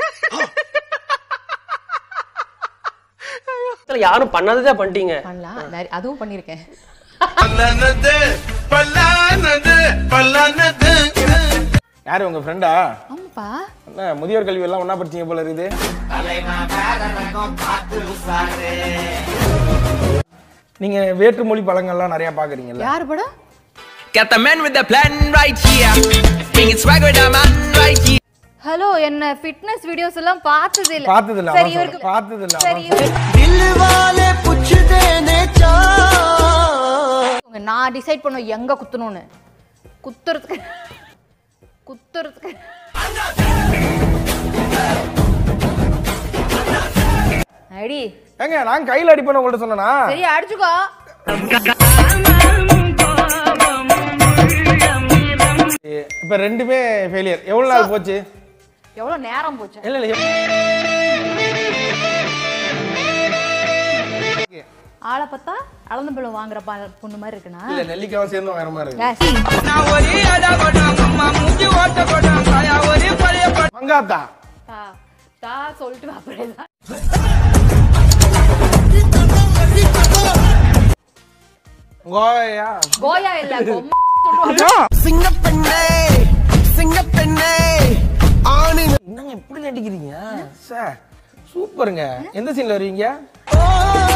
இதுல யாரும் பண்ணாததே பண்ணிட்டீங்க பண்ணலாம் நிறைய- அதுவும் பண்ணிருக்கேன் பல்லானது பல்லானது பல்லானது யாரு உங்க ஃப்ரெண்டா ஆமாப்பா என்ன முதியோர் கல்வி எல்லாம் ஒண்ணா படிச்சீங்க போல இருக்குது நீங்க வேற்றுமொழி பழங்கள்லாம் நிறைய பாக்குறீங்கல்ல யாரு படம் Got the man with the plan right here. Bringing swag with the man right here. Hello என்ன ஃபிட்னஸ் வீடியோஸ் எல்லாம் பார்த்தது இல்ல பார்த்தது இல்ல, சரி அதான் இவருக்கு சொல்றேன். பார்த்தது இல்ல, சரி அதான் இவருக்கு- நான் டிசைட் பண்ணுவேன் எங்க குத்தணும்னு குத்துறதுக்கு குத்துறதுக்கு அடி ஏங்க நான் கையில அடிப்பேன் உங்கள்ட்ட சொன்னனா சரி அடிச்சுக்கோ இப்ப ரெண்டுமே ஃபெயிலியர் எவ்வளவு நாள் போச்சு எவ்வளவு நேரம் போச்சு இல்ல இல்ல ஆளை பார்த்தா அளந்து பழம் வாங்குற பா- பொண்ணு மாதிரி இருக்குண்ணா இல்ல நெல்லிக்காவும் சேர்ந்து வேற மாதிரி இருக்கு Yes. மங்காத்தா தா தா சொல்லிட்டு வா, அப்படியேதான் கோயா கோயா இல்ல பொம்மை சொல்லுவாங்க என்னங்க இப்படி நடிக்கிறீங்க சார் சூப்பருங்க எந்த சீன்ல வருவீங்க